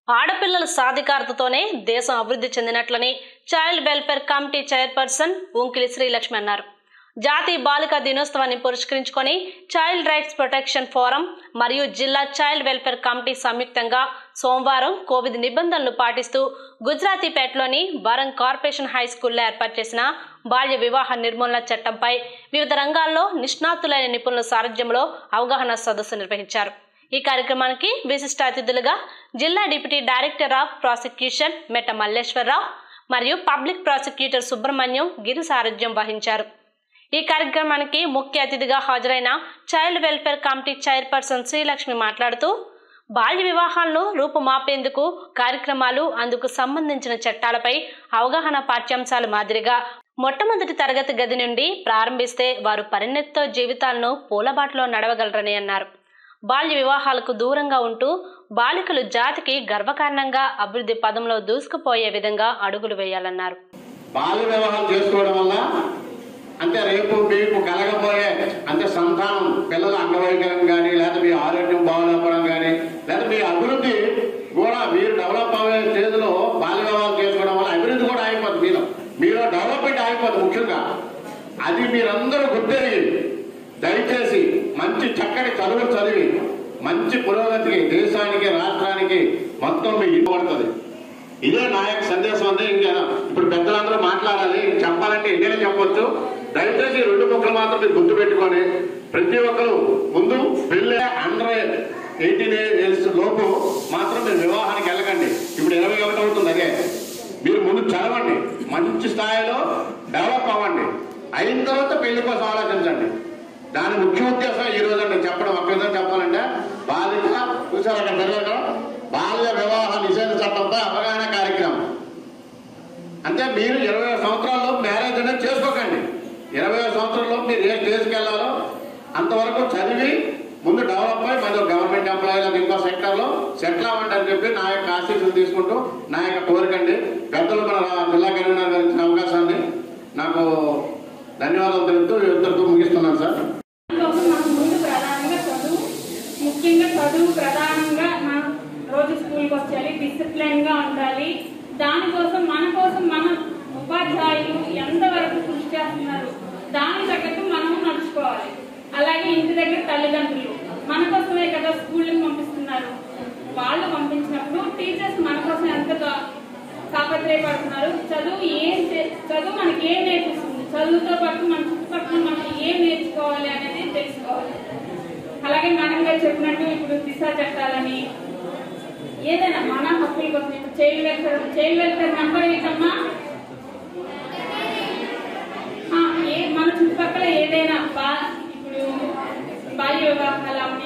ఆడపిల్లల సాధికారతతోనే దేశం అభివృద్ధి చెందినట్లని child welfare committee chairperson Unkili Srilakshmi అన్నారు జాతీయ బాలికా దినోత్సవాన్ని పురస్కరించుకొని చైల్డ్ రైట్స్ ప్రొటెక్షన్ ఫోరం మరియు జిల్లా చైల్డ్ వెల్ఫేర్ కమిటీ సంయుక్తంగా సోమవారం కోవిడ్ నిబంధనలు పాటిస్తూ గుజరాతీపేటలోని వరంగ్ కార్పొరేషన్ హై స్కూల్లో ఏర్పాటు చేసిన బాల్య వివాహ నిర్మూలన చట్టంపై వివిధ రంగాల్లో నిష్ణాతులైన నిపుణుల సారథ్యంలో అవగాహన సదస్సు నిర్వహించారు ఈ కార్యక్రమానికి విశిష్ట అతిథులుగా జిల్లా డిప్యూటీ డైరెక్టర్ ఆఫ్ ప్రాసిక్యూషన్ మెట్ట మల్లేశ్వరరావు మరియు పబ్లిక్ ప్రాసిక్యూటర్ సుబ్రహ్మణ్యం గిరి సారథ్యం వహించారు ఈ కార్యక్రమానికి ముఖ్య అతిథిగా హాజరైన child welfare committee chairperson Srilakshmi మాట్లాడుతూ బాల్య వివాహాలను రూపుమాపేందుకు కార్యక్రమాలు అందుకు సంబంధించిన చట్టాలపై అవగాహన పాఠ్యాంశాల మాదిరిగా మొట్టమొదటి తరగతి గది నుండి ప్రారంభిస్తే వారు పరిణతితో జీవితాలను పూలబాటలో నడవగలరని అన్నారు బాల్య వివాహాలకు దూరంగా ఉంటూ బాలికలు జాతికి గర్వకారణంగా అభివృద్ధి పదంలో దూసుకుపోయే విధంగా అడుగులు వేయాలన్నారు బాల్య వివాహం చేసుకోవడం వల్ల అంటే రేపు మీకు కలగబోయే అంటే సంతానం పిల్లల అంగవైకల్యం కానీ లేదా మీ ఆరోగ్యం బాగోలేకపోవడం కానీ లేదా మీ అభివృద్ధి కూడా మీరు డెవలప్ అయ్యే స్టేజ్లో బాల్య వివాహాలు చేసుకోవడం వల్ల అభివృద్ధి కూడా ఆగిపోతుంది మీలో మీలో డెవలప్మెంట్ ఆగిపోతుంది ముఖ్యంగా అది మీరందరూ గుర్తెరిగి దయచేసి మంచి చక్కటి చదువులు చదివి మంచి పురోగతికి దేశానికి రాష్ట్రానికి మొత్తం మీకు ఇవ్వబడుతుంది ఇదే నా యొక్క సందేశం అంటే ఇంకా ఇప్పుడు పెద్దలందరూ మాట్లాడాలి ఇంక చెప్పాలంటే ఎన్నైనా చెప్పొచ్చు దయచేసి ఈ రెండు ముక్కలు మాత్రం మీరు గుర్తు పెట్టుకొని ప్రతి ఒక్కరు ముందు పెళ్ళి అండర్ ఎయిటీన్ ఇయర్స్ లోపు మాత్రం మీరు వివాహానికి వెళ్ళకండి ఇప్పుడు ఇరవై ఒకటి అవుతుంది అదే మీరు ముందు చదవండి మంచి స్థాయిలో డెవలప్ అవ్వండి అయిన తర్వాత పెళ్లి కోసం ఆలోచించండి దాని ముఖ్య ఉద్దేశం ఈ రోజు అంటే చెప్పడం ఒక విధంగా చెప్పాలంటే బాలిక చూసారు అక్కడ తెలియదు బాల్య వివాహ నిషేధ చట్టంపై అవగాహన కార్యక్రమం అంటే మీరు ఇరవై సంవత్సరాల్లో మ్యారేజ్ అనేది చేసుకోకండి ఇరవై సంవత్సరాల్లో మీరు ఏ స్టేజ్కి వెళ్ళాలో అంతవరకు చదివి ముందు డెవలప్ అయ్యి మళ్ళీ గవర్నమెంట్ ఎంప్లాయీ లేదా ఇంకో సెక్టర్లో సెటిల్ అవ్వండి అని చెప్పి నా యొక్క ఆశీస్సులు తీసుకుంటూ నా యొక్క కోరికండి పెద్దలు మన జిల్లా కన్వీనర్ గారు ఇచ్చిన అవకాశాన్ని నాకు ధన్యవాదాలు తెలుపుతూ ఇద్దరితో ముగిస్తున్నాను సార్ అందుకోసం మనకు ముందు ప్రధానంగా చదువు ముఖ్యంగా చదువు ప్రధానంగా మనం రోజు స్కూల్కి వచ్చాలి డిసిప్లిన్ గా ఉండాలి దానికోసం మన కోసం మన ఉపాధ్యాయులు ఎంతవరకు కృషి చేస్తున్నారు దాని తగ్గట్టు మనం నడుచుకోవాలి అలాగే ఇంటి దగ్గర తల్లిదండ్రులు మన కోసమే కదా స్కూల్కి పంపిస్తున్నారు వాళ్ళు పంపించినప్పుడు టీచర్స్ మన కోసం ఎంతగా తాపత్రయపడుతున్నారు చదువు ఏం చే- చదువు మనకి ఏం నేర్పిస్తుంది చదువుతో పాటు మన చుట్టుపక్కల మనం ఏం నేర్చుకోవాలి అనేది తెలుసుకోవాలి అలాగే మేడం గారు చెప్పినట్టు ఇప్పుడు దిశ చట్టాలని ఏదైనా మన హక్కుల కోసం ఇప్పుడు child welfare child welfare number ఏంటమ్మా ఆ, ఏ మన చుట్టుపక్కల ఏదైనా బా ఇప్పుడు బాల్య వివాహాలు అవని